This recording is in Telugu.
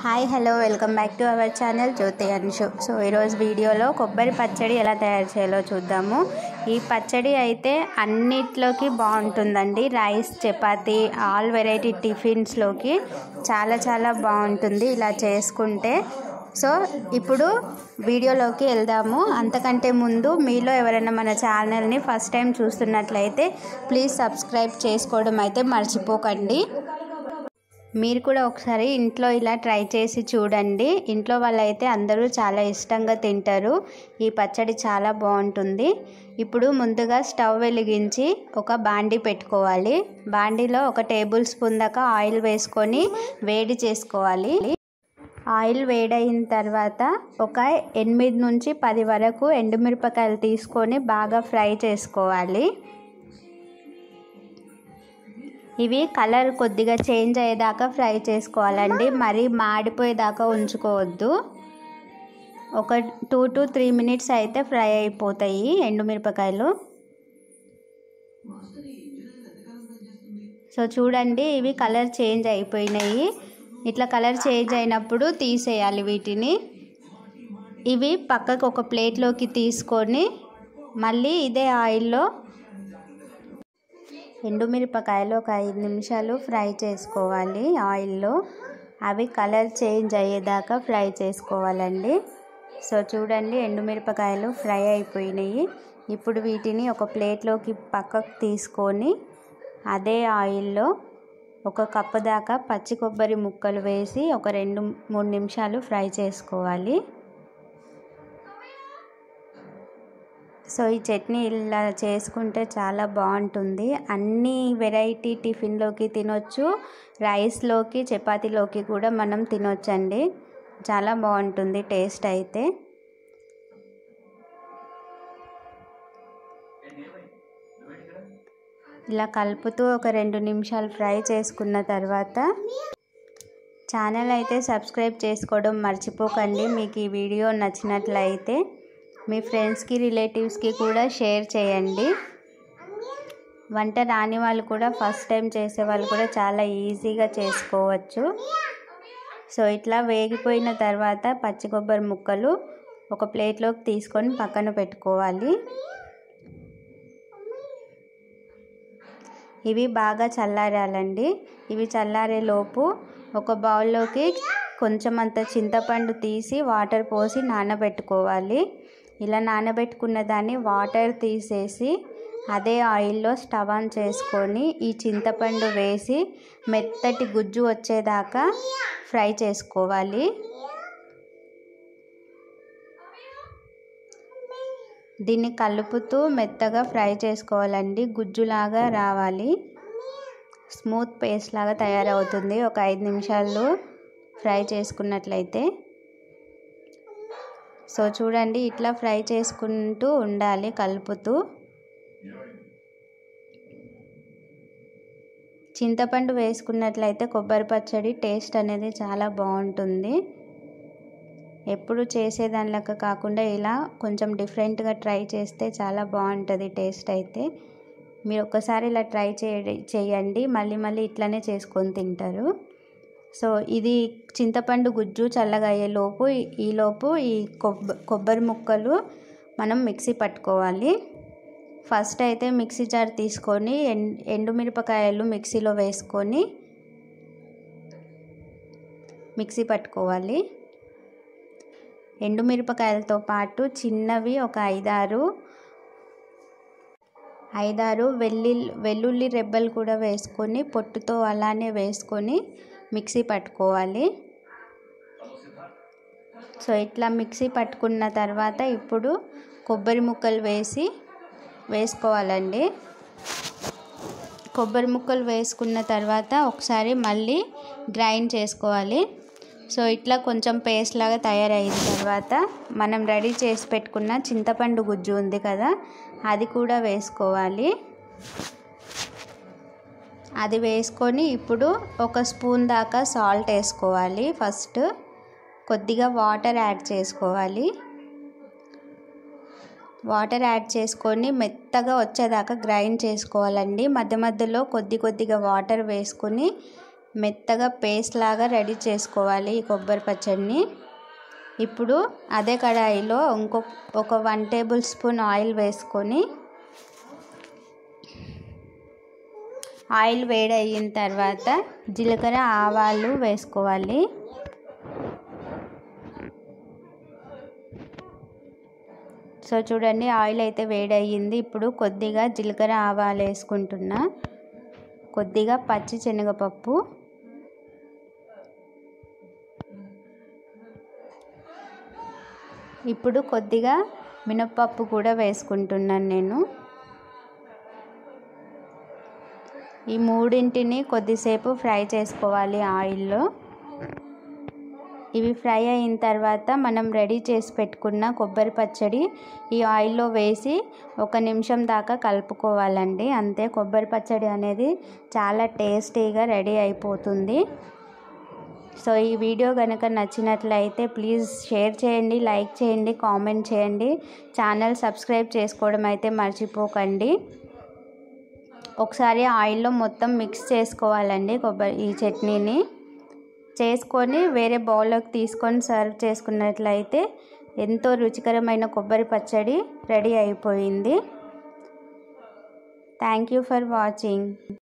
hi hello welcome back to our channel Jyothi Anshu so ఈరోజు వీడియోలో కొబ్బరి పచ్చడి ఎలా తయారు చేయాలో చూద్దాము ఈ పచ్చడి అయితే అన్నిట్లోకి బాగుంటుందండి రైస్ చపాతీ ఆల్ వెరైటీ టిఫిన్స్లోకి చాలా చాలా బాగుంటుంది ఇలా చేసుకుంటే సో ఇప్పుడు వీడియోలోకి వెళ్దాము అంతకంటే ముందు మీలో ఎవరైనా మన ఛానల్ని ఫస్ట్ టైం చూస్తున్నట్లయితే ప్లీజ్ సబ్స్క్రైబ్ చేసుకోవడం అయితే మర్చిపోకండి మీరు కూడా ఒకసారి ఇంట్లో ఇలా ట్రై చేసి చూడండి ఇంట్లో వాళ్ళైతే అందరూ చాలా ఇష్టంగా తింటారు ఈ పచ్చడి చాలా బాగుంటుంది ఇప్పుడు ముందుగా స్టవ్ వెలిగించి ఒక బాండి పెట్టుకోవాలి బాండీలో ఒక టేబుల్ స్పూన్ దాకా ఆయిల్ వేసుకొని వేడి చేసుకోవాలి ఆయిల్ వేడైన తర్వాత ఒక ఎనిమిది నుంచి పది వరకు ఎండుమిరపకాయలు తీసుకొని బాగా ఫ్రై చేసుకోవాలి ఇవి కలర్ కొద్దిగా చేంజ్ అయ్యేదాకా ఫ్రై చేసుకోవాలండి మరీ మాడిపోయేదాకా ఉంచుకోవద్దు ఒక టూ టు త్రీ మినిట్స్ అయితే ఫ్రై అయిపోతాయి ఎండుమిరపకాయలు సో చూడండి ఇవి కలర్ చేంజ్ అయిపోయినాయి ఇట్లా కలర్ చేంజ్ అయినప్పుడు తీసేయాలి వీటిని ఇవి పక్కకు ఒక ప్లేట్లోకి తీసుకొని మళ్ళీ ఇదే ఆయిల్లో ఎండుమిరపకాయలు ఒక ఐదు నిమిషాలు ఫ్రై చేసుకోవాలి ఆయిల్లో అవి కలర్ చేంజ్ అయ్యేదాకా ఫ్రై చేసుకోవాలండి సో చూడండి ఎండుమిరపకాయలు ఫ్రై అయిపోయినాయి ఇప్పుడు వీటిని ఒక ప్లేట్లోకి పక్కకు తీసుకొని అదే ఆయిల్లో ఒక కప్పు దాకా పచ్చి కొబ్బరి ముక్కలు వేసి ఒక రెండు మూడు నిమిషాలు ఫ్రై చేసుకోవాలి సో ఈ చట్నీ ఇలా చేసుకుంటే చాలా బాగుంటుంది అన్ని వెరైటీ టిఫిన్లోకి తినొచ్చు రైస్లోకి చపాతీలోకి కూడా మనం తినొచ్చండి చాలా బాగుంటుంది టేస్ట్ అయితే ఇలా కలుపుతూ ఒక రెండు నిమిషాలు ఫ్రై చేసుకున్న తర్వాత ఛానల్ అయితే సబ్స్క్రైబ్ చేసుకోవడం మర్చిపోకండి మీకు ఈ వీడియో నచ్చినట్లయితే మీ ఫ్రెండ్స్కి రిలేటివ్స్కి కూడా షేర్ చేయండి వంట రాని వాళ్ళు కూడా ఫస్ట్ టైం చేసే వాళ్ళు కూడా చాలా ఈజీగా చేసుకోవచ్చు సో ఇట్లా వేగిపోయిన తర్వాత పచ్చి కొబ్బరి ముక్కలు ఒక ప్లేట్లోకి తీసుకొని పక్కన పెట్టుకోవాలి ఇవి బాగా చల్లారాలండి ఇవి చల్లారే లోపు ఒక బౌల్లోకి కొంచెం అంత చింతపండు తీసి వాటర్ పోసి నానబెట్టుకోవాలి ఇలా నానబెట్టుకున్న దాన్ని వాటర్ తీసేసి అదే ఆయిల్లో స్టవ్ ఆన్ చేసుకొని ఈ చింతపండు వేసి మెత్తటి గుజ్జు వచ్చేదాకా ఫ్రై చేసుకోవాలి దీన్ని కలుపుతూ మెత్తగా ఫ్రై చేసుకోవాలండి గుజ్జులాగా రావాలి స్మూత్ పేస్ట్ లాగా తయారవుతుంది ఒక ఐదు నిమిషాలు ఫ్రై చేసుకున్నట్లయితే సో చూడండి ఇట్లా ఫ్రై చేసుకుంటూ ఉండాలి కలుపుతూ చింతపండు వేసుకున్నట్లయితే కొబ్బరి పచ్చడి టేస్ట్ అనేది చాలా బాగుంటుంది ఎప్పుడు చేసేదానిలాగా కాకుండా ఇలా కొంచెం డిఫరెంట్గా ట్రై చేస్తే చాలా బాగుంటుంది టేస్ట్ అయితే మీరు ఒక్కసారి ఇలా ట్రై చేయండి మళ్ళీ మళ్ళీ ఇట్లానే చేసుకొని తింటారు సో ఇది చింతపండు గుజ్జు చల్లగా అయ్యేలోపు ఈలోపు ఈ కొబ్బ కొబ్బరి ముక్కలు మనం మిక్సీ పట్టుకోవాలి ఫస్ట్ అయితే మిక్సీ జార్ తీసుకొని ఎండుమిరపకాయలు మిక్సీలో వేసుకొని మిక్సీ పట్టుకోవాలి ఎండుమిరపకాయలతో పాటు చిన్నవి ఒక ఐదారు ఐదారు వెల్లి వెల్లుల్లి రెబ్బలు కూడా వేసుకొని పొట్టుతో అలానే వేసుకొని మిక్సీ పట్టుకోవాలి సో ఇట్లా మిక్సీ పట్టుకున్న తర్వాత ఇప్పుడు కొబ్బరి ముక్కలు వేసి వేసుకోవాలండి కొబ్బరి ముక్కలు వేసుకున్న తర్వాత ఒకసారి మళ్ళీ గ్రైండ్ చేసుకోవాలి సో ఇట్లా కొంచెం పేస్ట్ లాగా తయారైన తర్వాత మనం రెడీ చేసి పెట్టుకున్న చింతపండు గుజ్జు ఉంది కదా అది కూడా వేసుకోవాలి అది వేసుకొని ఇప్పుడు ఒక స్పూన్ దాకా సాల్ట్ వేసుకోవాలి ఫస్ట్ కొద్దిగా వాటర్ యాడ్ చేసుకోవాలి వాటర్ యాడ్ చేసుకొని మెత్తగా వచ్చేదాకా గ్రైండ్ చేసుకోవాలండి మధ్య మధ్యలో కొద్ది కొద్దిగా వాటర్ వేసుకొని మెత్తగా పేస్ట్ లాగా రెడీ చేసుకోవాలి ఈ కొబ్బరి పచ్చడిని ఇప్పుడు అదే కడాయిలో ఇంకో ఒక వన్ టేబుల్ స్పూన్ ఆయిల్ వేసుకొని ఆయిల్ వేడి అయిన తర్వాత జీలకర్ర ఆవాలు వేసుకోవాలి సో చూడండి ఆయిల్ అయితే వేడి అయ్యింది ఇప్పుడు కొద్దిగా జీలకర్ర ఆవాలు వేసుకుంటున్నా కొద్దిగా పచ్చి శనగపప్పు ఇప్పుడు కొద్దిగా మినప్పప్పు కూడా వేసుకుంటున్నాను నేను ఈ మూడింటిని కొద్దిసేపు ఫ్రై చేసుకోవాలి ఆయిల్లో ఇవి ఫ్రై అయిన తర్వాత మనం రెడీ చేసి పెట్టుకున్న కొబ్బరి పచ్చడి ఈ ఆయిల్లో వేసి ఒక నిమిషం దాకా కలుపుకోవాలండి అంతే కొబ్బరి పచ్చడి అనేది చాలా టేస్టీగా రెడీ అయిపోతుంది సో ఈ వీడియో కనుక నచ్చినట్లయితే ప్లీజ్ షేర్ చేయండి లైక్ చేయండి కామెంట్ చేయండి ఛానల్ సబ్స్క్రైబ్ చేసుకోవడం అయితే మర్చిపోకండి ఒకసారి ఆయిల్లో మొత్తం మిక్స్ చేసుకోవాలండి కొబ్బరి ఈ చట్నీని చేసుకొని వేరే బౌల్లోకి తీసుకొని సర్వ్ చేసుకున్నట్లయితే ఎంతో రుచికరమైన కొబ్బరి పచ్చడి రెడీ అయిపోయింది థ్యాంక్ యూ ఫర్ వాచింగ్